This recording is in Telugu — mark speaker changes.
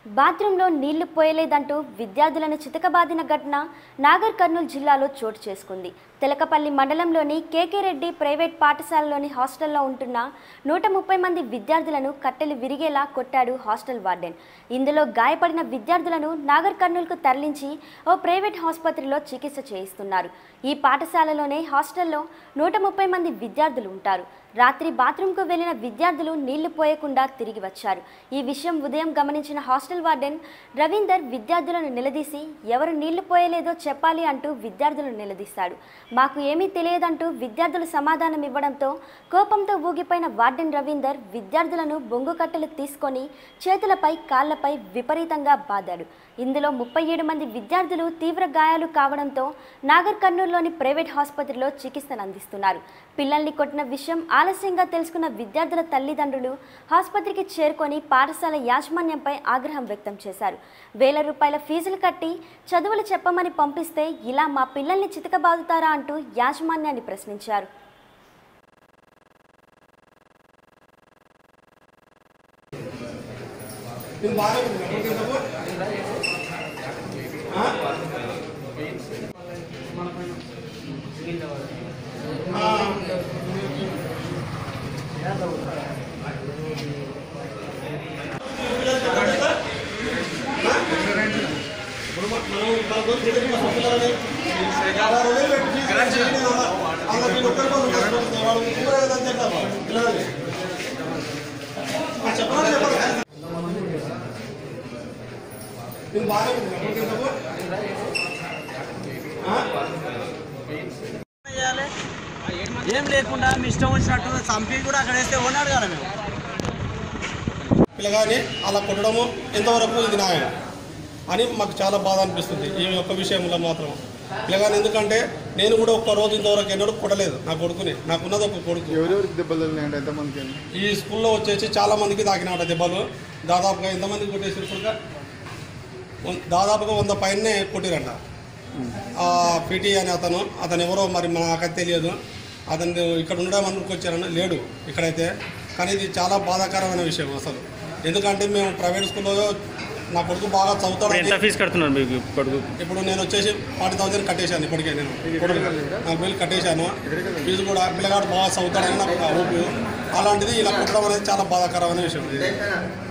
Speaker 1: బాత్రూంలో నీళ్లు పోయలేదంటూ విద్యార్థులను చితకబాదిన ఘటన నాగర్ కర్నూలు జిల్లాలో చోటు చేసుకుంది తెలకపల్లి మండలంలోని కేకే రెడ్డి ప్రైవేట్ పాఠశాలలోని హాస్టల్లో ఉంటున్న నూట ముప్పై మంది విద్యార్థులను కట్టెలు విరిగేలా కొట్టాడు హాస్టల్ వార్డెన్ ఇందులో గాయపడిన విద్యార్థులను నాగర్ కర్నూలుకు తరలించి ఓ ప్రైవేట్ ఆసుపత్రిలో చికిత్స చేయిస్తున్నారు ఈ పాఠశాలలోనే హాస్టల్లో నూట ముప్పై మంది విద్యార్థులు ఉంటారు రాత్రి బాత్రూంకు వెళ్లిన విద్యార్థులు నీళ్లు పోయకుండా తిరిగి వచ్చారు ఈ విషయం ఉదయం గమనించిన హాస్టల్ వార్డెన్ రవీందర్ విద్యార్థులను నిలదీసి ఎవరు నీళ్లు పోయలేదో చెప్పాలి అంటూ విద్యార్థులను నిలదీశాడు మాకు ఏమీ తెలియదంటూ విద్యార్థులు సమాధానం ఇవ్వడంతో కోపంతో ఊగిపోయిన వార్డెన్ రవీందర్ విద్యార్థులను బొంగు కట్టెలు తీసుకొని చేతులపై కాళ్లపై విపరీతంగా బాదాడు ఇందులో ముప్పై ఏడు మంది విద్యార్థులు తీవ్ర గాయాలు కావడంతో నాగర్ కర్నూలులోని ప్రైవేట్ ఆసుపత్రిలో చికిత్సను అందిస్తున్నారు పిల్లల్ని కొట్టిన విషయం ఆలస్యంగా తెలుసుకున్న విద్యార్థుల తల్లిదండ్రులు ఆసుపత్రికి చేరుకొని పాఠశాల యాజమాన్యంపై ఆగ్రహం వ్యక్తం చేశారు వేల రూపాయల ఫీజులు కట్టి చదువులు చెప్పమని పంపిస్తే ఇలా మా పిల్లల్ని చితకబాదుతారా అంటూ యాజమాన్యాన్ని ప్రశ్నించారు
Speaker 2: నేను బాగా ఉంది. ఎవరికి చెప్పు? ఆ? ఆ. ఇప్పుడు మ- మనం మన కోసం తిరిగి మన పిల్లలని పదహారు వేలు పెట్టి ఫీజు చేయండి కదా. అలా మీరు ఒక్కరి కోసం కష్టపడుతున్నారు. వాళ్ళు ముగ్గురే కదా అని చెప్తారు పిల్లలని. ఆ, చెప్పమని చెప్పాలి నేను బాగా ఉంది. ఎవరికి చెప్పు? ఆ?
Speaker 3: చేయాలి? ఏం లేకుండా మీ ఇష్టం వచ్చినట్టు చంపి కూడా అక్కడ వేస్తే ఉన్నాడు కదా మేము
Speaker 2: పిల్లగాని అలా కొట్టడము ఎంతవరకు ఇది న్యాయం అని మాకు చాలా బాధ అనిపిస్తుంది ఈ యొక్క విషయంలో మాత్రం పిల్లగాని ఎందుకంటే నేను కూడా ఒక్క రోజు ఇంతవరకు ఎన్నడూ కొట్టలేదు నా కొడుకుని నాకున్నది ఒక కొడుకు
Speaker 4: ఎవరెవరికి దెబ్బలు తగిలినాయంటే ఎంతమందికి అండి
Speaker 2: ఈ స్కూల్లో వచ్చేసి చాలా మందికి తాకినాట దెబ్బలు దాదాపుగా ఎంతమందికి కొట్టేసి ఇప్పుడు దాదాపుగా వంద పైనే కొట్టిరంట ఆ పీటీ అని అతను అతను ఎవరో మరి నాకైతే తెలియదు అతను ఇక్కడ ఉండడం అనుకొచ్చారని లేడు ఇక్కడైతే కానీ ఇది చాలా బాధాకరమైన విషయం అసలు ఎందుకంటే మేము ప్రైవేట్ స్కూల్లో నా కొడుకు బాగా
Speaker 5: ఇప్పుడు ఎంత
Speaker 2: చదువుతాడు
Speaker 5: ఫీజు కడుతున్నారు మీకు కొడుకు
Speaker 2: ఇప్పుడు నేను వచ్చేసి ఫార్టీ థౌసండ్ కట్టేశాను ఇప్పటికే నేను నాలుగు వేలు కట్టేశాను ఫీజు కూడా పిల్లగాడు బాగా చదువుతాడని నాకు ఊపి అలాంటిది ఇలా కుట్టడం అనేది చాలా బాధాకరమైన విషయం ఇది